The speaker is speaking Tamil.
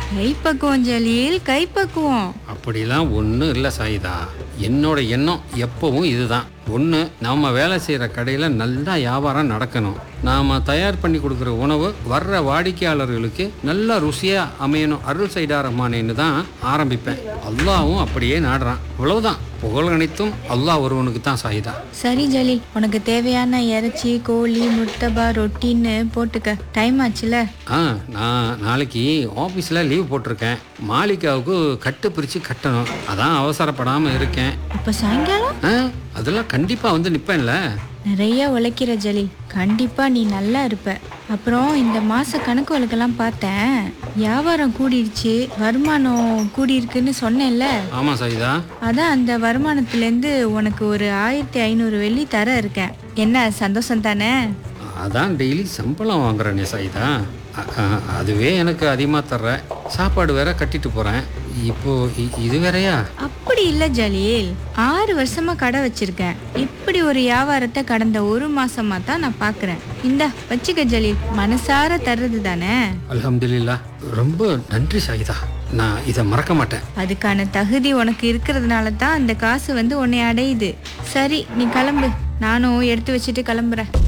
கைப்பக்குவம் ஜலீல் கைப்பக்குவம் அப்படிலாம் ஒன்றும் இல்லை சாயிதா என்னோட எண்ணம் எப்பவும் இதுதான் ஒன்று நம்ம வேலை செய்கிற கடையில் நல்லா வியாபாரம் நடக்கணும் நாம் தயார் பண்ணி கொடுக்குற உணவு வர்ற வாடிக்கையாளர்களுக்கு நல்ல ருசியாக அமையணும் அருள் சைடா ரஹ்மானேன்னு தான் ஆரம்பிப்பேன் அல்லாவும் அப்படியே நாடுறான் இவ்வளவுதான் புகழ் அனைத்தும் அல்லாஹ் ஒருவனுக்கு தான் சாயிதா சரி ஜலீல் உனக்கு தேவையான இறைச்சி கோழி முர்த்தபா ரொட்டின்னு போட்டுக்க டைம் ஆச்சுல ஆ நான் நாளைக்கு ஆஃபீஸில் லீவ் போட்டிருக்கேன் மாலிகாவுக்கு கட்டு பிரித்து கட்டணும் அதான் அவசரப்படாமல் இருக்கேன் அப்ப சாயங்காலம் ஆ அதெல்லாம் கண்டிப்பாக வந்து நிற்பேன்ல நிறைய உழைக்கிற ஜலீல் கண்டிப்பா நீ நல்லா இருப்ப அப்புறம் இந்த மாச கணக்கு வழக்கெல்லாம் பார்த்தேன் வியாபாரம் கூடிடுச்சு வருமானம் கூடியிருக்குன்னு சொன்னேன்ல ஆமாம் சாயிதா அதான் அந்த வருமானத்துலேருந்து உனக்கு ஒரு ஆயிரத்தி ஐநூறு வெள்ளி தர இருக்கேன் என்ன சந்தோஷம் தானே அதான் டெய்லி சம்பளம் வாங்குறேனே சாயிதா அ- அ- அதுவே எனக்கு அதிகமாக தர்ற சாப்பாடு வேற கட்டிட்டு போகிறேன் இப்போ இ- இது வேறயா அப்படி இல்ல ஜலீல் ஆறு வருஷமா கடை வச்சிருக்கேன் இப்படி ஒரு வியாபாரத்தை கடந்த ஒரு மாசமா தான் நான் பாக்குறேன் இந்தா வச்சுக்க ஜலீல் மனசார தர்றது தானே அல்ஹம்துலில்லாஹ் ரொம்ப நன்றி சாயிதா நான் இதை மறக்க மாட்டேன் அதுக்கான தகுதி உனக்கு இருக்கிறதுனால தான் அந்த காசு வந்து உன்னை அடையுது சரி நீ கிளம்பு நானும் எடுத்து வச்சுட்டு கிளம்புறேன்